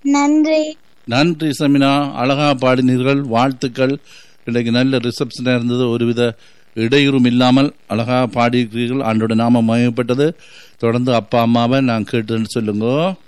நன்றி நன்றி சமினா அழகா பாடினீர்கள் வாழ்த்துக்கள் இன்றைக்கு நல்ல ரிசப்ஷனாக இருந்தது ஒருவித இடையூறும் இல்லாமல் அழகா பாடியிருக்கிறீர்கள் ஆண்டோட நாமம் மயப்பட்டது தொடர்ந்து அப்பா அம்மாவை நான் கேட்டுன்னு சொல்லுங்க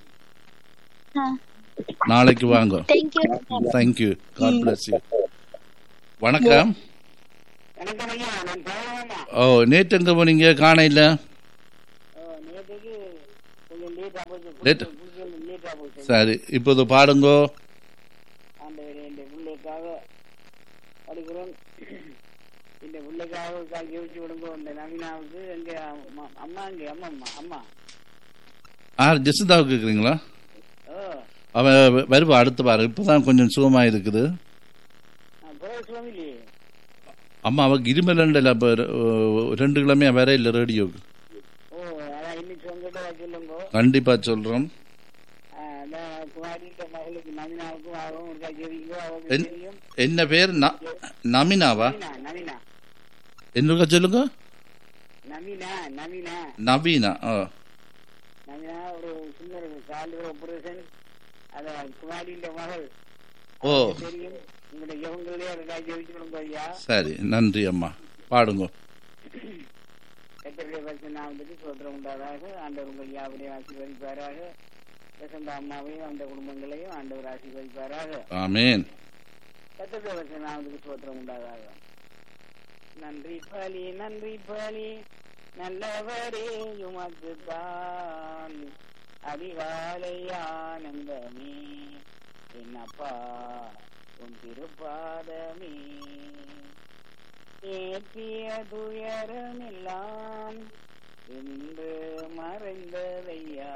நாளைக்கு வாங்க thank you thank you god bless you வணக்கம் வணக்கம் ஐயா நான் பழமாமா ஓ நேற்று எங்க போனீங்க காண இல்ல நேற்றுக்கு கொஞ்சம் லேட்டா போச்சு Late. லேட்டா போச்சு சரி இப்போது பாடுங்கோ ஆண்டவரே இந்த பிள்ளைக்காக படிக்கிறோம் இந்த பிள்ளைக்காக காய்ச்சி வச்சு விடுங்க இந்த நவீனாவுக்கு எங்க அம்மா அம்மா இங்க அம்மா அம்மா அம்மா ஆ ஜெசிதாவுக்கு இருக்கிறீங்களா ஓ அவ வருவா அடுத்த வாரம் இப்போதான் கொஞ்சம் சுகமா இருக்குது பிறகு சுவாமிலி அம்மா அவக்கு இருமலண்டல அப்போ ரெண்டு கிழமையா வேற இல்லை ரேடியோக்கு ஓ அதான் இன்னைக்கு உங்ககிட்ட சொல்லுங்க கண்டிப்பா சொல்றோம் அதான் குமாரிட்ட மகளுக்கு நவீனாவுக்கும் ஆகும் ஒரு காய்ச்சி வைக்கோ அவருக்கு என்- தெரியும் என்ன பேர் ந- நமினாவா நவீனா நவீனா என்னக்கா சொல்லுங்க நவீனா நவீனா நவீனா ஓ நவீனா ஒரு சின்ன ஒரு கால் ஆபரேஷன் அத குமாரியின் மகள் ஓ தெரியும் உங்களுடைய இவங்களே அதை காய்ச்சி வச்சுக்கணும் ஐயா சரி நன்றி அம்மா பாடுங்க கத்திரிக்கை பரிசு நான் வந்துட்டு சோத்திரம் உண்டாதாக ஆண்டவர் உங்கள் யாவரையும் ஆசீர்வதிப்பாராக வசந்த அம்மாவையும் அந்த குடும்பங்களையும் ஆண்டவர் ஆசீர்வதிப்பாராக ஆமேன் கத்திரிக்கை பரிசு நான் வந்துட்டு சோத்திரம் உண்டாதாக நன்றி பலி நன்றி பலி நல்லவரே உமக்கு தான் அதிகாலை ஆனந்தமே என்னப்பா உன் திருப்பாதமே ஏற்றிய துயரமெல்லாம் இன்று மறைந்ததையா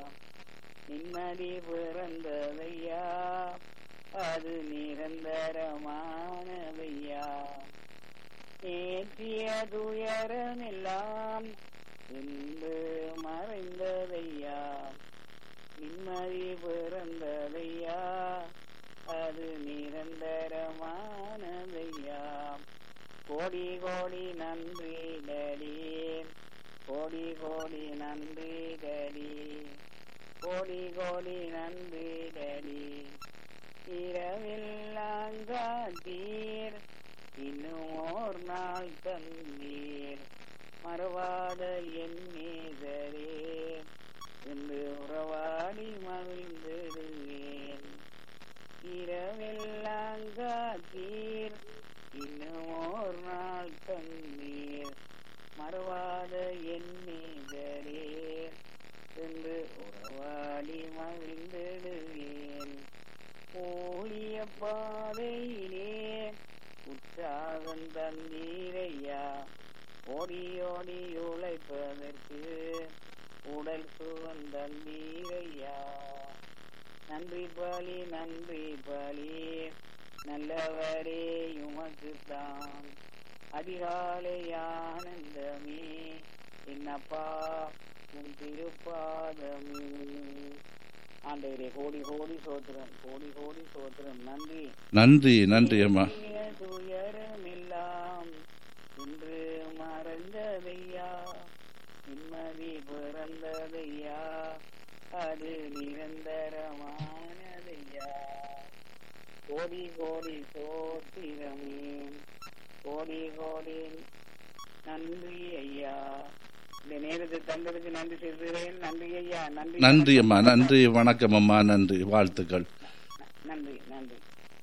நிம்மதி பிறந்ததையா அது நிரந்தரமானதையா ஏற்றிய துயரமெல்லாம் இன்று மறைந்ததையா நிம்மதி பிறந்ததையா அது நிரந்தரமானதையா கோடி கோடி நன்றி டடி கோடி கோடி நன்றி டடி கோடி கோடி நன்றி டடி இரவெல்லாம் காத்தீர் இன்னும் ஓர் நாள் தந்தீர் மறவாத என் மீதரே என்று உறவாடி மகிழ்ந்திடுவேன் இரவெல்லாம் காத்தீர் இன்னும் ஓர் நாள் தந்தீர் மறவாத என் மீதரே என்று உறவாடி மகிழ்ந்திடுவேன் ஊழிய பாதையிலே உற்சாகம் தந்தீரையா ஓடி ஓடி உழைப்பதற்கு உடல் சுகம் தந்தீரையா நன்றி பலி நன்றி பலி நல்லவரே உமக்கு தான் அதிகாலை ஆனந்தமே என்னப்பா உன் திருப்பாதமே ஆண்டவரே கோடி கோடி சோத்திரம் கோடி கோடி சோத்திரம் நன்றி நன்றி நன்றி அம்மா தீய துயரமெல்லாம் இன்று மறந்ததையா நிம்மதி பிறந்ததையா அது நிரந்தரமானதையா கோடி கோடி சோத்திரமே கோடி கோடி நன்றி ஐயா இந்த நேரத்தை தந்ததுக்கு நன்றி செலுத்துகிறேன் நன்றி ஐயா நன்றி நன்றி அம்மா நன்றி வணக்கம் அம்மா நன்றி வாழ்த்துக்கள் நன்றி நன்றி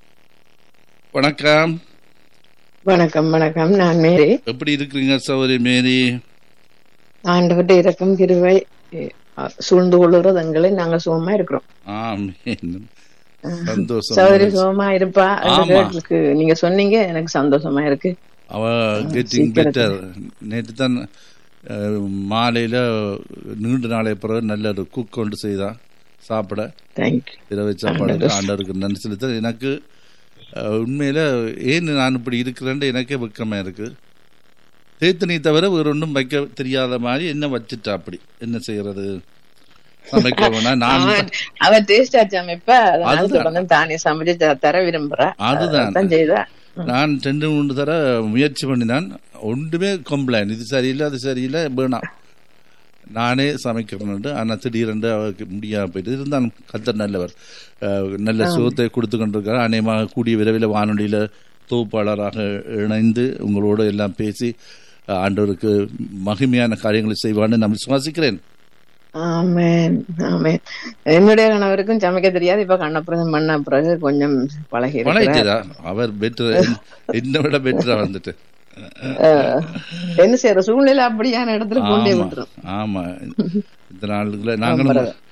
வணக்கம் வணக்கம் வணக்கம் நான் மேரி எப்படி இருக்கிறீங்க சௌரி மேரி ஆண்டவர்கிட்ட இறக்கம் கிருவை அஹ், சூழ்ந்து கொள்ளுறது எங்களை நாங்க சுகமா இருக்கிறோம் ஆமீன் சந்தோஷம் சௌதரி சுகமா இருப்பா ஆமா. எங்களுக்கு நீங்க சொன்னீங்க எனக்கு சந்தோஷமா இருக்கு அவ கெட்டிங் சீக்கிரத்துல. பெட்டர் நேற்று தான் அஹ், மாலையில நீண்ட நாளை பிறகு நல்ல ஒரு குக் கொண்டு செய்தா சாப்பிட தேங்க்யூ இரவு சாப்பாடு ஆண்டவருக்கு நன்றி செலுத்த எனக்கு அஹ், உண்மையில ஏன் நான் இப்படி இருக்கிறேன்னு எனக்கே வெக்கமா இருக்கு தேத்தனி தவிர வேற ஒன்றும் வைக்க தெரியாத மாதிரி என்ன வச்சுட்டா அப்படி என்ன செய்யறது சமைக்க வேணா நான் அவன் அவ டேஸ்ட் சமைப்ப அதனால அதுதான். தொடர்ந்து தானே சமைச்சு த- தர விரும்புறா அதுதான். அதான் செய்தா நான் ரெண்டு மூணு தர முயற்சி பண்ணினான் ஒன்றுமே கம்ப்ளைண்ட் இது சரியில்லை அது சரியில்லை வேணாம் நானே சமைக்கிறேன் ஆனால் திடீரென்று அவருக்கு முடியாம போயிட்டு இருந்தாலும் கத்தர் நல்லவர் அஹ், நல்ல சுகத்தை கொடுத்து கொண்டிருக்கார் அநேகமாக கூடிய விரைவில் வானொலியில் தொகுப்பாளராக இணைந்து உங்களோடு எல்லாம் பேசி அஹ், ஆண்டவருக்கு மகிமையான காரியங்களை செய்வான்னு நான் விசுவாசிக்கிறேன் ஆமென் ஆமென் என்னுடைய கணவருக்கும் சமைக்க தெரியாது இப்ப கண்ணப்புறம் பண்ண பிறகு கொஞ்சம் பழகி இருக்கிறார். வணங்கிட்டா அவர் பெட்டர் என்னை விட பெட்டரா வந்துட்டு அஹ், என்ன செய்யற சூழ்நிலை அப்படியான இடத்துல கொண்டே ஆமா விட்டுரும் ஆமா இந்த நாளுக்குள்ள நாங்களும்